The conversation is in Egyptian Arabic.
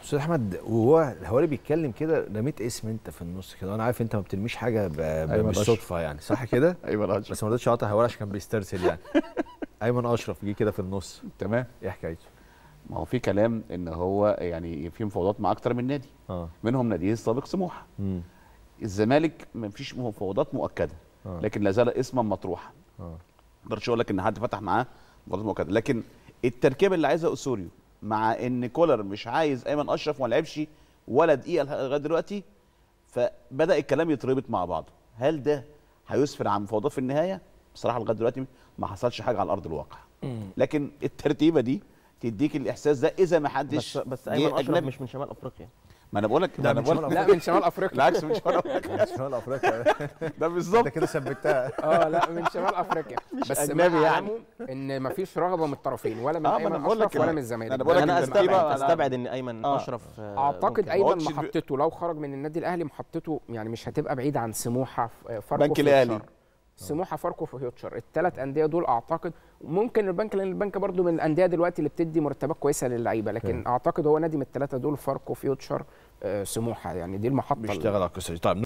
استاذ احمد وهو الهواري بيتكلم كده رميت اسم انت في النص كده وانا عارف انت ما بترميش حاجه ب... ب... أيمن بالصدفه يعني صح كده ايمن اشرف بس ما رضيتش اقطع هواري عشان كان بيسترسل يعني ايمن اشرف جه كده في النص تمام ايه حكايته ما هو في كلام ان هو يعني في مفاوضات مع اكتر من نادي اه منهم ناديه السابق سموحه امم الزمالك ما فيش مفاوضات مؤكده آه. لكن لا زال اسما مطروحا اه ما اقدرش اقول لك ان حد فتح معاه مفاوضات مؤكده لكن التركيبه اللي عايزها اسوريو مع ان كولر مش عايز ايمن اشرف وما لعبش ولا دقيقه لغايه دلوقتي فبدا الكلام يتربط مع بعضه هل ده هيسفر عن مفاوضات في النهايه بصراحه لغايه دلوقتي ما حصلش حاجه على ارض الواقع لكن الترتيبه دي تديك الاحساس ده اذا ما حدش بس بس جه ايمن اشرف أجنبي. مش من شمال افريقيا ما انا بقول لك لا، انا من بقول شمال لك لا من شمال افريقيا بالعكس مش هقول شمال افريقيا ده انت بالظبط كده ثبتها اه لا من شمال افريقيا بس أجنبي ما يعني. اعلمه ان مفيش رغبه من الطرفين ولا من آه، ما أنا ايمن بقول لك اشرف ولا كده. من الزمالك أنا بقول لك انا الترتيبة استبعد أنا- استبعد ان ايمن آه. اشرف آه، اعتقد ممكن. ايمن واخدش الب- محطته لو خرج من النادي الاهلي محطته يعني مش هتبقى بعيده عن سموحه ف- فاركو بنك الأهلي. فيوتشر. سموحه فاركو فيوتشر الثلاث انديه دول اعتقد ممكن البنك لان البنك برضو من الانديه دلوقتي اللي بتدي مرتبات كويسه للعيبه لكن اعتقد هو نادي من الثلاثه دول فاركو فيوتشر آه، سموحه يعني دي المحطه بيشتغل على القصه دي طيب